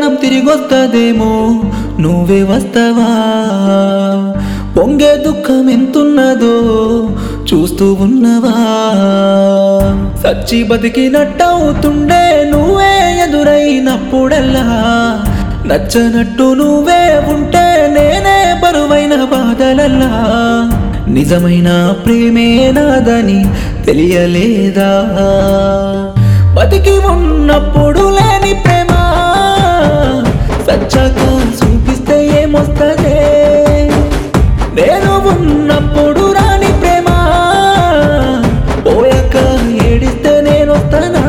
కాలం తిరిగొస్తదేమో నువ్వే వస్తావా పొంగే దుఃఖం ఎంతున్నదో చూస్తూ ఉన్నవా సచ్చి బతికినట్టవుతుండే నువ్వే ఎదురైనప్పుడల్లా నచ్చనట్టు నువ్వే ఉంటే నేనే బరువైన బాధలల్లా నిజమైన ప్రేమే నాదని తెలియలేదా బతికి ఉన్నప్పుడు లేని ప్రేమ సచ్చాక చూపిస్తే ఏమొస్తదే నేను ఉన్నప్పుడు రాని ప్రేమ పోయాక ఏడిస్తే నేను వస్తానా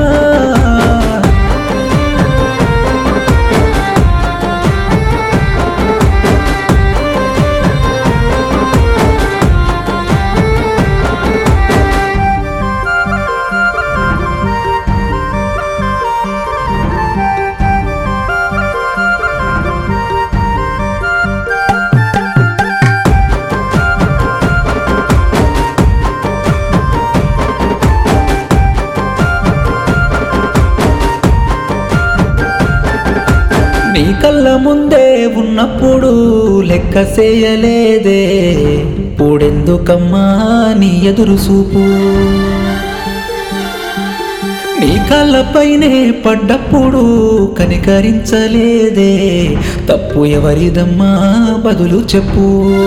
నీ కళ్ళ ముందే ఉన్నప్పుడు లెక్క చేయలేదే పూడెందుకమ్మా నీ ఎదురు చూపు నీ కళ్ళపైనే పడ్డప్పుడు కనికరించలేదే తప్పు ఎవరిదమ్మా బదులు చెప్పు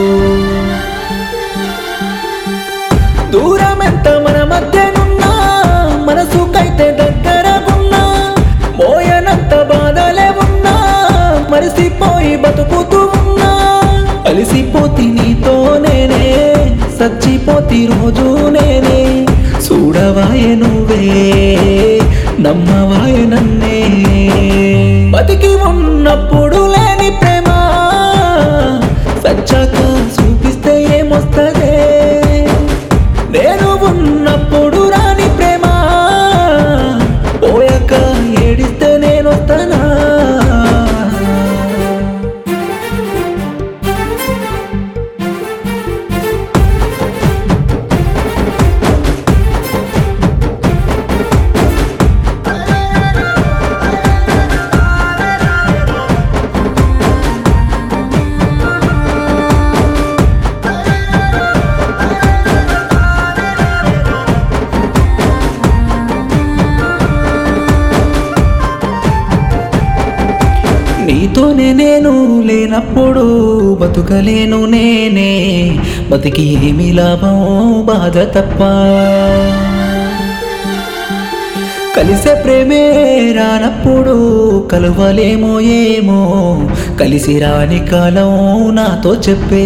దూరం ఎంత మన మధ్యనున్నా మనసుకైతే దగ్గరగున్నా మోయనంత బాధలే ఉన్నా మరిసిపోయి బతుకుతూ ఉన్నా అలిసిపోతి నీతో నేనే సచ్చిపోతి రోజు నేనే చూడవాయ నువ్వే నమ్మవాయ నన్నే బతికి ఉన్నప్పుడు లేని ప్రేమ సచ్చాక చూపిస్తే ఏమొస్తదే నేను ఉన్నప్పుడు రాని ప్రేమ పోయాక ఏడిస్తే నేను వస్తానా నీతోనే నేను లేనప్పుడు బతుకలేను నేనే బతికి ఏమి లాభం బాధ తప్ప కలిసే ప్రేమే రానప్పుడు కలవలేమో ఏమో కలిసి రాని కాలం నాతో చెప్పే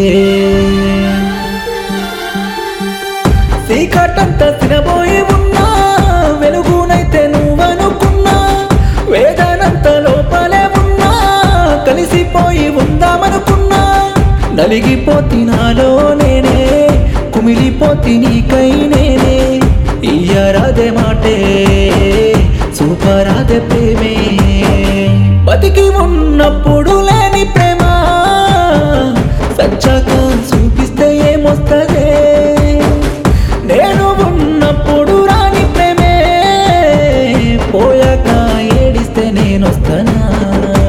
చీకటంతా తినబోయి ఉన్నా వెలుగునైతే నువ్వనుకున్నా వేదనంత లోపలే ఉన్నా కలిసిపోయి ఉందామనుకున్నా నలిగిపోతి నాలో నేనే కుమిలిపోతి నీకై నేనే ఇయ్యరాదే మాటే సూపరాదే ప్రేమే బతికి ఉన్నప్పుడు లేని ప్రేమ సచ్చాక చూపిస్తే ఏమొస్తదే నేను ఉన్నప్పుడు రాని ప్రేమే పోయాక ఏడిస్తే నేను వస్తానా